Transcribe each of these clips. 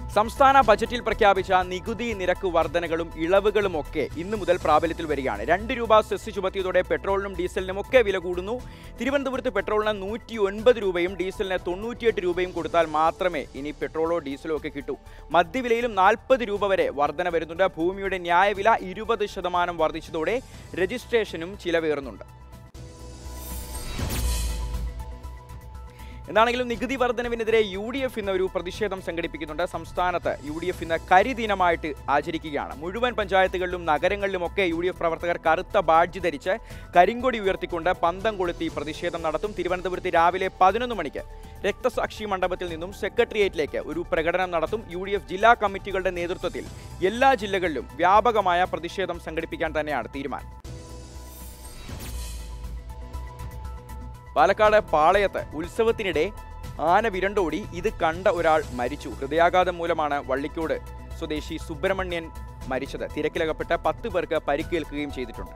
സംസ്ഥാന ബജറ്റിൽ പ്രഖ്യാപിച്ച നികുതി നിരക്ക് വർധനകളും ഇളവുകളും ഒക്കെ ഇന്നു മുതൽ പ്രാബല്യത്തിൽ വരികയാണ് രണ്ട് രൂപ സെസ് ചുമത്തിയതോടെ പെട്രോളിനും ഡീസലിനും ഒക്കെ വില കൂടുന്നു തിരുവനന്തപുരത്ത് പെട്രോളിന് നൂറ്റി ഒൻപത് രൂപയും ഡീസലിന് തൊണ്ണൂറ്റിയെട്ട് രൂപയും കൊടുത്താൽ മാത്രമേ ഇനി പെട്രോളോ ഡീസലോ ഒക്കെ കിട്ടൂ മദ്യവിലയിലും നാൽപ്പത് രൂപ വരെ വർധന വരുന്നുണ്ട് ഭൂമിയുടെ ന്യായവില ഇരുപത് ശതമാനം വർദ്ധിച്ചതോടെ രജിസ്ട്രേഷനും ചിലവേറുന്നുണ്ട് എന്താണെങ്കിലും നികുതി വർധനവിനെതിരെ യു ഡി എഫ് ഇന്ന് ഒരു പ്രതിഷേധം സംഘടിപ്പിക്കുന്നുണ്ട് സംസ്ഥാനത്ത് യു ഡി എഫ് ഇന്ന് കരിദിനമായിട്ട് ആചരിക്കുകയാണ് മുഴുവൻ പഞ്ചായത്തുകളിലും നഗരങ്ങളിലുമൊക്കെ യു ഡി എഫ് പ്രവർത്തകർ കറുത്ത ബാഡ്ജ് ധരിച്ച് കരിങ്കൊടി ഉയർത്തിക്കൊണ്ട് പന്തം കൊളുത്തി പ്രതിഷേധം നടത്തും തിരുവനന്തപുരത്ത് രാവിലെ പതിനൊന്ന് മണിക്ക് രക്തസാക്ഷി മണ്ഡപത്തിൽ നിന്നും സെക്രട്ടേറിയറ്റിലേക്ക് ഒരു പ്രകടനം നടത്തും യു ഡി എഫ് ജില്ലാ കമ്മിറ്റികളുടെ നേതൃത്വത്തിൽ എല്ലാ ജില്ലകളിലും വ്യാപകമായ പ്രതിഷേധം സംഘടിപ്പിക്കാൻ തന്നെയാണ് തീരുമാനം പാലക്കാട് പാളയത്ത് ഉത്സവത്തിനിടെ ആന വിരണ്ടോടി ഇത് കണ്ട ഒരാൾ മരിച്ചു ഹൃദയാഘാതം മൂലമാണ് വള്ളിക്കോട് സ്വദേശി സുബ്രഹ്മണ്യൻ മരിച്ചത് തിരക്കിലകപ്പെട്ട് പത്ത് പേർക്ക് പരിക്കേൽക്കുകയും ചെയ്തിട്ടുണ്ട്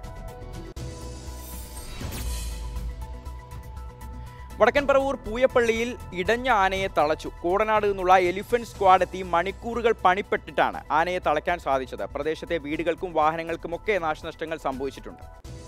വടക്കൻ പറവൂർ പൂയപ്പള്ളിയിൽ ഇടഞ്ഞ ആനയെ തളച്ചു കോടനാട് നിന്നുള്ള എലിഫന്റ് സ്ക്വാഡ് എത്തി മണിക്കൂറുകൾ പണിപ്പെട്ടിട്ടാണ് ആനയെ തളയ്ക്കാൻ സാധിച്ചത് പ്രദേശത്തെ വീടുകൾക്കും വാഹനങ്ങൾക്കുമൊക്കെ നാശനഷ്ടങ്ങൾ സംഭവിച്ചിട്ടുണ്ട്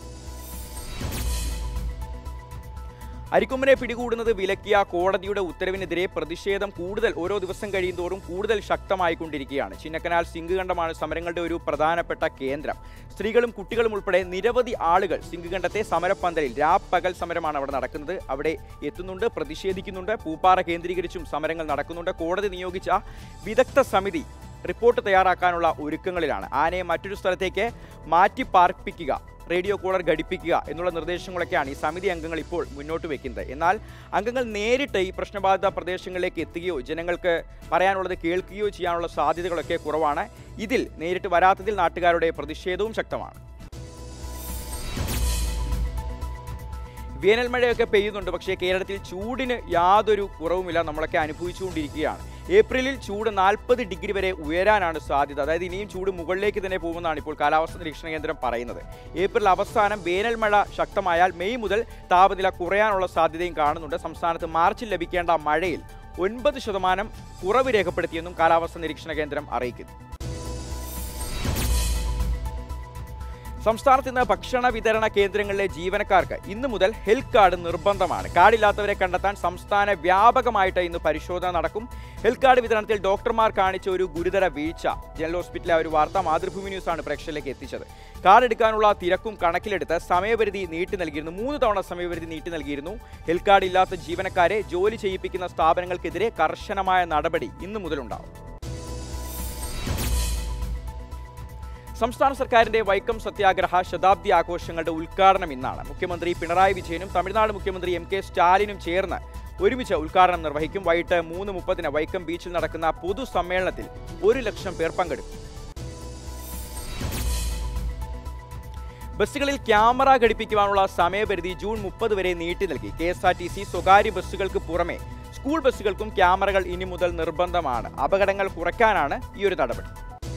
അരിക്കൊമ്പനെ പിടികൂടുന്നത് വിലക്കിയ കോടതിയുടെ ഉത്തരവിനെതിരെ പ്രതിഷേധം കൂടുതൽ ഓരോ ദിവസം കഴിയുന്തോറും കൂടുതൽ ശക്തമായിക്കൊണ്ടിരിക്കുകയാണ് ചിന്നക്കനാൽ സിംഗുകണ്ഠമാണ് സമരങ്ങളുടെ ഒരു പ്രധാനപ്പെട്ട കേന്ദ്രം സ്ത്രീകളും കുട്ടികളും ഉൾപ്പെടെ നിരവധി ആളുകൾ സിംഗുകണ്ഠത്തെ സമരപ്പന്തലിൽ രാപ്പകൽ സമരമാണ് അവിടെ നടക്കുന്നത് അവിടെ എത്തുന്നുണ്ട് പ്രതിഷേധിക്കുന്നുണ്ട് പൂപ്പാറ കേന്ദ്രീകരിച്ചും സമരങ്ങൾ നടക്കുന്നുണ്ട് കോടതി നിയോഗിച്ച വിദഗ്ധ സമിതി റിപ്പോർട്ട് തയ്യാറാക്കാനുള്ള ഒരുക്കങ്ങളിലാണ് ആനയെ മറ്റൊരു സ്ഥലത്തേക്ക് മാറ്റി പാർപ്പിക്കുക റേഡിയോ കോളർ ഘടിപ്പിക്കുക എന്നുള്ള നിർദ്ദേശങ്ങളൊക്കെയാണ് ഈ സമിതി അംഗങ്ങൾ ഇപ്പോൾ മുന്നോട്ട് വെക്കുന്നത് എന്നാൽ അംഗങ്ങൾ നേരിട്ട് ഈ പ്രശ്നബാധിത പ്രദേശങ്ങളിലേക്ക് എത്തുകയോ ജനങ്ങൾക്ക് പറയാനുള്ളത് കേൾക്കുകയോ ചെയ്യാനുള്ള സാധ്യതകളൊക്കെ കുറവാണ് ഇതിൽ നേരിട്ട് വരാത്തതിൽ നാട്ടുകാരുടെ പ്രതിഷേധവും ശക്തമാണ് വേനൽ മഴയൊക്കെ പെയ്യുന്നുണ്ട് പക്ഷേ കേരളത്തിൽ ചൂടിന് യാതൊരു കുറവുമില്ല നമ്മളൊക്കെ അനുഭവിച്ചുകൊണ്ടിരിക്കുകയാണ് ഏപ്രിലിൽ ചൂട് നാൽപ്പത് ഡിഗ്രി വരെ ഉയരാനാണ് സാധ്യത അതായത് ഇനിയും ചൂട് മുകളിലേക്ക് തന്നെ പോകുമെന്നാണ് ഇപ്പോൾ കാലാവസ്ഥാ നിരീക്ഷണ കേന്ദ്രം പറയുന്നത് ഏപ്രിൽ അവസാനം വേനൽ മഴ ശക്തമായാൽ മെയ് മുതൽ താപനില കുറയാനുള്ള സാധ്യതയും കാണുന്നുണ്ട് സംസ്ഥാനത്ത് മാർച്ചിൽ ലഭിക്കേണ്ട മഴയിൽ ഒൻപത് ശതമാനം കുറവ് രേഖപ്പെടുത്തിയെന്നും കാലാവസ്ഥാ നിരീക്ഷണ കേന്ദ്രം അറിയിക്കുന്നു സംസ്ഥാനത്ത് ഇന്ന് ഭക്ഷണ വിതരണ കേന്ദ്രങ്ങളിലെ ജീവനക്കാർക്ക് ഇന്നു മുതൽ ഹെൽത്ത് കാർഡ് നിർബന്ധമാണ് കാർഡില്ലാത്തവരെ കണ്ടെത്താൻ സംസ്ഥാന വ്യാപകമായിട്ട് ഇന്ന് പരിശോധന നടക്കും ഹെൽത്ത് കാർഡ് വിതരണത്തിൽ ഡോക്ടർമാർ കാണിച്ച ഒരു ഗുരുതര വീഴ്ച ജനറൽ ഹോസ്പിറ്റലിലെ ആ ഒരു വാർത്ത മാതൃഭൂമി ന്യൂസാണ് പ്രേക്ഷകരിലേക്ക് എത്തിച്ചത് കാർഡ് എടുക്കാനുള്ള തിരക്കും കണക്കിലെടുത്ത് സമയപരിധി നീട്ടി നൽകിയിരുന്നു മൂന്ന് തവണ സമയപരിധി നീട്ടി നൽകിയിരുന്നു ഹെൽത്ത് കാർഡ് ഇല്ലാത്ത ജീവനക്കാരെ ജോലി ചെയ്യിപ്പിക്കുന്ന സ്ഥാപനങ്ങൾക്കെതിരെ കർശനമായ നടപടി ഇന്നു മുതലുണ്ടാവും സംസ്ഥാന സർക്കാരിന്റെ വൈക്കം സത്യാഗ്രഹ ശതാബ്ദി ആഘോഷങ്ങളുടെ ഉദ്ഘാടനം ഇന്നാണ് മുഖ്യമന്ത്രി പിണറായി വിജയനും തമിഴ്നാട് മുഖ്യമന്ത്രി എം കെ സ്റ്റാലിനും ചേർന്ന് ഒരുമിച്ച് ഉദ്ഘാടനം നിർവഹിക്കും വൈകിട്ട് മൂന്ന് മുപ്പതിന് വൈക്കം ബീച്ചിൽ നടക്കുന്ന പൊതുസമ്മേളനത്തിൽ ഒരു ലക്ഷം പേർ പങ്കെടുക്കും ബസ്സുകളിൽ ക്യാമറ ഘടിപ്പിക്കുവാനുള്ള സമയപരിധി ജൂൺ മുപ്പത് വരെ നീട്ടി നൽകി K S R T C സ്വകാര്യ ബസ്സുകൾക്ക് പുറമെ സ്കൂൾ ബസ്സുകൾക്കും ക്യാമറകൾ ഇനി മുതൽ നിർബന്ധമാണ് അപകടങ്ങൾ കുറയ്ക്കാനാണ് ഈ ഒരു നടപടി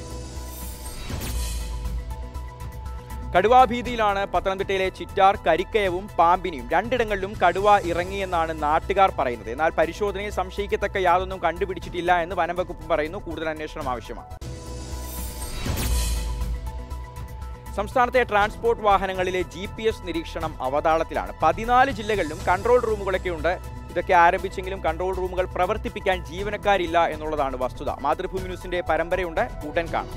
കടുവാഭീതിയിലാണ് പത്തനംതിട്ടയിലെ ചിറ്റാർ കരിക്കയവും പാമ്പിനിയും രണ്ടിടങ്ങളിലും കടുവ ഇറങ്ങിയെന്നാണ് നാട്ടുകാർ പറയുന്നത് എന്നാൽ പരിശോധനയിൽ സംശയിക്കത്തക്ക യാതൊന്നും കണ്ടുപിടിച്ചിട്ടില്ല എന്ന് വനംവകുപ്പ് പറയുന്നു കൂടുതൽ അന്വേഷണം ആവശ്യമാണ് സംസ്ഥാനത്തെ ട്രാൻസ്പോർട്ട് വാഹനങ്ങളിലെ ജി പി എസ് നിരീക്ഷണം അവതാളത്തിലാണ് പതിനാല് ജില്ലകളിലും കൺട്രോൾ റൂമുകളൊക്കെ ഉണ്ട് ഇതൊക്കെ ആരംഭിച്ചെങ്കിലും കൺട്രോൾ റൂമുകൾ പ്രവർത്തിപ്പിക്കാൻ ജീവനക്കാരില്ല എന്നുള്ളതാണ് വസ്തുത മാതൃഭൂമി ന്യൂസിന്റെ പരമ്പരയുണ്ട് ഉടൻ കാണാം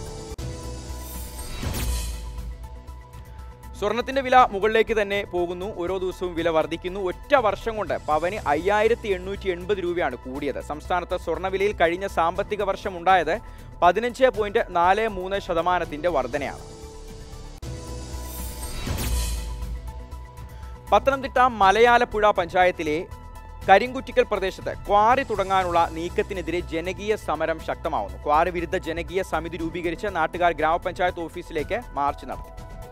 സ്വർണത്തിന്റെ വില മുകളിലേക്ക് തന്നെ പോകുന്നു ഓരോ ദിവസവും വില വർദ്ധിക്കുന്നു ഒറ്റ വർഷം കൊണ്ട് പവന് അയ്യായിരത്തി എണ്ണൂറ്റി എൺപത് രൂപയാണ് കൂടിയത് സംസ്ഥാനത്ത് സ്വർണ്ണവിലയിൽ കഴിഞ്ഞ സാമ്പത്തിക വർഷം ഉണ്ടായത് പതിനഞ്ച് പോയിന്റ് നാല് മൂന്ന് ശതമാനത്തിന്റെ വർധനയാണ് പത്തനംതിട്ട മലയാലപ്പുഴ പഞ്ചായത്തിലെ കരിങ്കുറ്റിക്കൽ പ്രദേശത്ത് ക്വാറി തുടങ്ങാനുള്ള നീക്കത്തിനെതിരെ ജനകീയ സമരം ശക്തമാവുന്നു ക്വാറി വിരുദ്ധ ജനകീയ സമിതി രൂപീകരിച്ച് നാട്ടുകാർ ഗ്രാമപഞ്ചായത്ത് ഓഫീസിലേക്ക് മാർച്ച് നടത്തി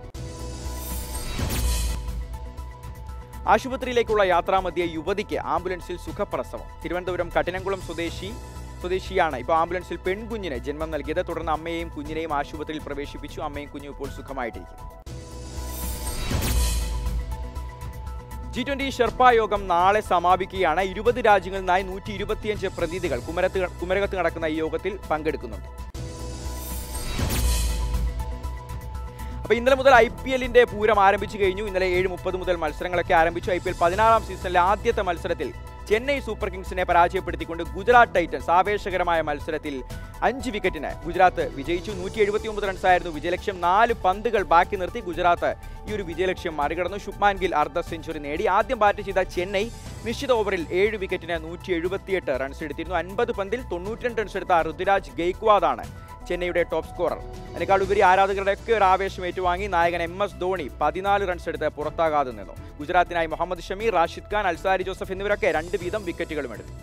ആശുപത്രിയിലേക്കുള്ള യാത്രാമധ്യേ യുവതിക്ക് ആംബുലൻസിൽ സുഖപ്രസവം തിരുവനന്തപുരം കഠിനംകുളം സ്വദേശി സ്വദേശിയാണ് ഇപ്പോൾ ആംബുലൻസിൽ പെൺകുഞ്ഞിന് ജന്മം നൽകിയത് തുടർന്ന് അമ്മയെയും കുഞ്ഞിനെയും ആശുപത്രിയിൽ പ്രവേശിപ്പിച്ചു അമ്മയും കുഞ്ഞും ഇപ്പോൾ സുഖമായിട്ടിരിക്കും ജി ട്വന്റി ഷെർപ്പ യോഗം നാളെ സമാപിക്കുകയാണ് ഇരുപത് രാജ്യങ്ങളിൽ നിന്നായി നൂറ്റി ഇരുപത്തിയഞ്ച് പ്രതിനിധികൾ കുമരത്ത് കുമരകത്ത് നടക്കുന്ന ഈ യോഗത്തിൽ പങ്കെടുക്കുന്നുണ്ട് അപ്പോൾ ഇന്നലെ മുതൽ ഐ പി എല്ലിന്റെ പൂരം ആരംഭിച്ചു കഴിഞ്ഞു ഇന്നലെ ഏഴ് മുപ്പത് മുതൽ മത്സരങ്ങളൊക്കെ ആരംഭിച്ചു ഐ പി എൽ പതിനാറാം സീസണിലെ ആദ്യത്തെ മത്സരത്തിൽ ചെന്നൈ സൂപ്പർ കിങ്സിനെ പരാജയപ്പെടുത്തിക്കൊണ്ട് ഗുജറാത്ത് ടൈറ്റൻസ് ആവേശകരമായ മത്സരത്തിൽ അഞ്ച് വിക്കറ്റിന് ഗുജറാത്ത് വിജയിച്ചു നൂറ്റി എഴുപത്തി ഒമ്പത് റൺസായിരുന്നു വിജയലക്ഷ്യം നാല് പന്തുകൾ ബാക്കി നിർത്തി ഗുജറാത്ത് ഈ ഒരു വിജയലക്ഷ്യം മറികടന്നു ശുഭ്മാൻ ഗിൽ അർദ്ധ സെഞ്ചുറി നേടി ആദ്യം ബാറ്റ് ചെയ്ത ചെന്നൈ നിശ്ചിത ഓവറിൽ ഏഴ് വിക്കറ്റിന് നൂറ്റി എഴുപത്തിയെട്ട് റൺസ് എടുത്തിരുന്നു അൻപത് പന്തിൽ തൊണ്ണൂറ്റിരണ്ട് റൺസ് എടുത്ത ഋതുരാജ് ഗെയ്ക്വാദാണ് ചെന്നൈയുടെ ടോപ്പ് സ്കോറർ അതിനേക്കാൾ ഉപരി ആരാധകരുടെ ഒക്കെ ഒരു ആവേശം ഏറ്റുവാങ്ങി നായകൻ എം എസ് ധോണി പതിനാല് റൺസ് എടുത്ത് പുറത്താകാതെ നിന്നു ഗുജറാത്തിനായി മുഹമ്മദ് ഷമീർ റാഷിദ് ഖാൻ അൽസാരി ജോസഫ് എന്നിവരൊക്കെ രണ്ട് വീതം വിക്കറ്റുകളും എടുത്തു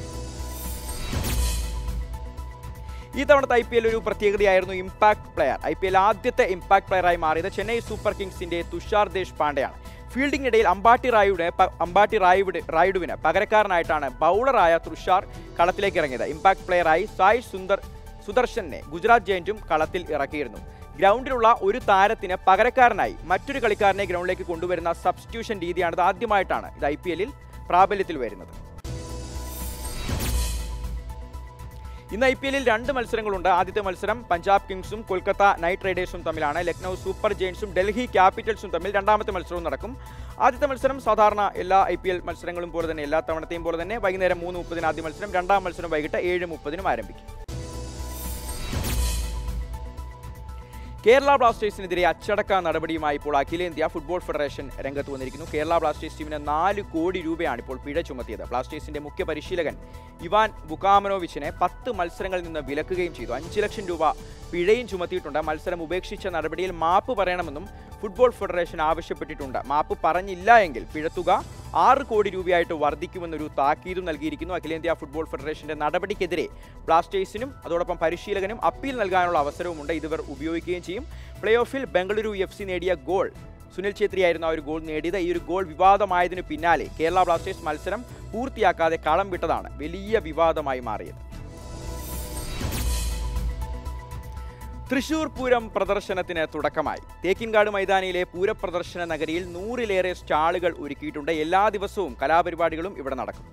ഈ തവണത്തെ ഐ പി എൽ ഒരു പ്രത്യേകതയായിരുന്നു impact player I P L ആദ്യത്തെ ഇമ്പാക്ട് പ്ലെയറായി മാറിയത് ചെന്നൈ സൂപ്പർ കിങ്സിന്റെ തുഷാർ ദേശ് പാണ്ഡെയാണ് ഫീൽഡിംഗിനിടയിൽ അമ്പാട്ടി റായുടെ പ- അമ്പാട്ടി റായുടെ റായിഡുവിന് പകരക്കാരനായിട്ടാണ് ബൗളറായ തുഷാർ കളത്തിലേക്ക് ഇറങ്ങിയത് ഇമ്പാക്ട് പ്ലെയറായി സായ് സുന്ദർ സുദർശനെ ഗുജറാത്ത് ജയന്റും കളത്തിൽ ഇറക്കിയിരുന്നു ഗ്രൗണ്ടിലുള്ള ഒരു താരത്തിന് പകരക്കാരനായി മറ്റൊരു കളിക്കാരനെ ഗ്രൗണ്ടിലേക്ക് കൊണ്ടുവരുന്ന സബ്സ്റ്റിറ്റ്യൂഷൻ രീതിയാണ് ഇത് ആദ്യമായിട്ടാണ് ഇത് ഐ പി എല്ലിൽ പ്രാബല്യത്തിൽ വരുന്നത് ഇന്ന് ഐ പി എല്ലിൽ രണ്ട് മത്സരങ്ങളുണ്ട് ആദ്യത്തെ മത്സരം പഞ്ചാബ് കിങ്സും കൊൽക്കത്ത നൈറ്റ് റൈഡേഴ്സും തമ്മിലാണ് ലക്നൗ സൂപ്പർ ജയൻസും ഡൽഹി ക്യാപിറ്റൽസും തമ്മിൽ രണ്ടാമത്തെ മത്സരവും നടക്കും ആദ്യത്തെ മത്സരം സാധാരണ എല്ലാ ഐ പി എൽ മത്സരങ്ങളും പോലെ തന്നെ എല്ലാ തവണത്തെയും പോലെ തന്നെ വൈകുന്നേരം മൂന്ന് മുപ്പതിന് ആദ്യ മത്സരം രണ്ടാം മത്സരം വൈകിട്ട് ഏഴ് മുപ്പതിനും ആരംഭിക്കും കേരള ബ്ലാസ്റ്റേഴ്സിനെതിരെ അച്ചടക്ക നടപടിയുമായി ഇപ്പോൾ അഖിലേന്ത്യാ ഫുട്ബോൾ ഫെഡറേഷൻ രംഗത്ത് വന്നിരിക്കുന്നു കേരള ബ്ലാസ്റ്റേഴ്സ് ടീമിന് നാല് കോടി രൂപയാണ് ഇപ്പോൾ പിഴ ചുമത്തിയത് ബ്ലാസ്റ്റേഴ്സിന്റെ മുഖ്യ പരിശീലകൻ ഇവാൻ ബുക്കാമനോവിച്ചിനെ പത്ത് മത്സരങ്ങളിൽ നിന്ന് വിലക്കുകയും ചെയ്തു അഞ്ച് ലക്ഷം രൂപ പിഴയും ചുമത്തിയിട്ടുണ്ട് മത്സരം ഉപേക്ഷിച്ച നടപടിയിൽ മാപ്പ് പറയണമെന്നും ഫുട്ബോൾ ഫെഡറേഷൻ ആവശ്യപ്പെട്ടിട്ടുണ്ട് മാപ്പ് പറഞ്ഞില്ല എങ്കിൽ പിഴത്തുക ആറ് കോടി രൂപയായിട്ട് വർദ്ധിക്കുമെന്നൊരു താക്കീതും നൽകിയിരിക്കുന്നു അഖിലേന്ത്യാ ഫുട്ബോൾ ഫെഡറേഷന്റെ നടപടിക്കെതിരെ ബ്ലാസ്റ്റേഴ്സിനും അതോടൊപ്പം പരിശീലകനും അപ്പീൽ നൽകാനുള്ള അവസരവുമുണ്ട് ഇതിവർ ഉപയോഗിക്കുകയും ചെയ്യും പ്ലേ ഓഫിൽ ബംഗളൂരു എഫ് സി നേടിയ ഗോൾ സുനിൽ ഛേത്രിയായിരുന്നു ആ ഒരു ഗോൾ നേടിയത് ഈ ഒരു ഗോൾ വിവാദമായതിനു പിന്നാലെ കേരള ബ്ലാസ്റ്റേഴ്സ് മത്സരം പൂർത്തിയാക്കാതെ കളം വിട്ടതാണ് വലിയ വിവാദമായി മാറിയത് തൃശൂർ പൂരം പ്രദർശനത്തിന് തുടക്കമായി തേക്കിൻകാട് മൈതാനിയിലെ പൂരപ്രദർശന നഗരിയിൽ നൂറിലേറെ സ്റ്റാളുകൾ ഒരുക്കിയിട്ടുണ്ട് എല്ലാ ദിവസവും കലാപരിപാടികളും ഇവിടെ നടക്കും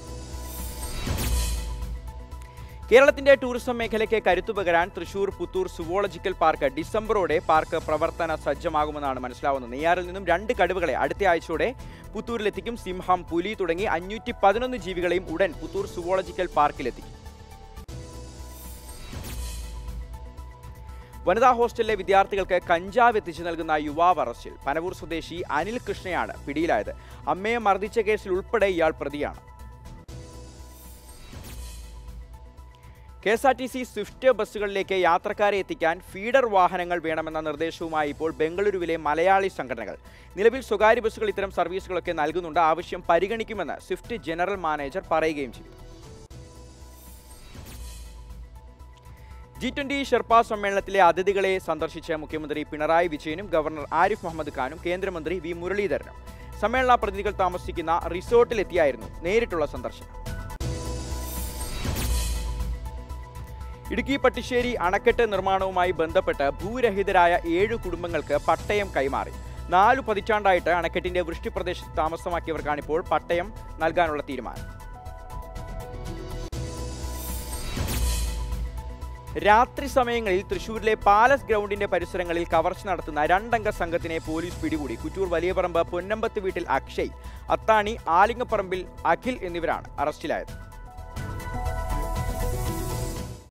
കേരളത്തിന്റെ ടൂറിസം മേഖലയ്ക്ക് കരുത്തു പകരാൻ തൃശൂർ പുത്തൂർ സുവോളജിക്കൽ പാർക്ക് ഡിസംബറോടെ പാർക്ക് പ്രവർത്തന സജ്ജമാകുമെന്നാണ് മനസ്സിലാവുന്നത് നെയ്യാറിൽ നിന്നും രണ്ട് കടുവകളെ അടുത്ത ആഴ്ചയോടെ പുത്തൂരിലെത്തിക്കും സിംഹം പുലി തുടങ്ങി അഞ്ഞൂറ്റി പതിനൊന്ന് ജീവികളെയും ഉടൻ പുത്തൂർ സുവോളജിക്കൽ പാർക്കിലെത്തിക്കും വനിതാ ഹോസ്റ്റലിലെ വിദ്യാർത്ഥികൾക്ക് കഞ്ചാവ് എത്തിച്ചു നൽകുന്ന യുവാവ് അറസ്റ്റിൽ പനവൂർ സ്വദേശി അനിൽ കൃഷ്ണയാണ് പിടിയിലായത് അമ്മയെ മർദ്ദിച്ച കേസിൽ ഉൾപ്പെടെ ഇയാൾ പ്രതിയാണ് K S R T C swift ബസ്സുകളിലേക്ക് യാത്രക്കാരെ എത്തിക്കാൻ ഫീഡർ വാഹനങ്ങൾ വേണമെന്ന നിർദ്ദേശവുമായി ഇപ്പോൾ ബംഗളൂരുവിലെ മലയാളി സംഘടനകൾ നിലവിൽ സ്വകാര്യ ബസ്സുകൾ ഇത്തരം സർവീസുകളൊക്കെ നൽകുന്നുണ്ട് ആവശ്യം പരിഗണിക്കുമെന്ന് സ്വിഫ്റ്റ് ജനറൽ മാനേജർ പറയുകയും ചെയ്തു ജി ട്വന്റി ഷെർപ്പ സമ്മേളനത്തിലെ അതിഥികളെ സന്ദർശിച്ച മുഖ്യമന്ത്രി പിണറായി വിജയനും ഗവർണർ ആരിഫ് മുഹമ്മദ് ഖാനും കേന്ദ്രമന്ത്രി വി മുരളീധരനും സമ്മേളന പ്രതിനിധികൾ താമസിക്കുന്ന റിസോർട്ടിലെത്തിയായിരുന്നു നേരിട്ടുള്ള സന്ദർശനം ഇടുക്കി പട്ടിശ്ശേരി അണക്കെട്ട് നിർമ്മാണവുമായി ബന്ധപ്പെട്ട് ഭൂരഹിതരായ ഏഴ് കുടുംബങ്ങൾക്ക് പട്ടയം കൈമാറി നാലു പതിറ്റാണ്ടായിട്ട് അണക്കെട്ടിന്റെ വൃഷ്ടിപ്രദേശത്ത് താമസമാക്കിയവർക്കാണിപ്പോൾ പട്ടയം നൽകാനുള്ള തീരുമാനം രാത്രി സമയങ്ങളിൽ തൃശൂരിലെ പാലസ് ഗ്രൗണ്ടിന്റെ പരിസരങ്ങളിൽ കവർച്ച നടത്തുന്ന രണ്ടംഗ സംഘത്തിനെ പോലീസ് പിടികൂടി കുറ്റൂർ വലിയപറമ്പ് പൊന്നമ്പത്ത് വീട്ടിൽ അക്ഷയ് അത്താണി ആലിങ്ങപ്പറമ്പിൽ അഖിൽ എന്നിവരാണ് അറസ്റ്റിലായത്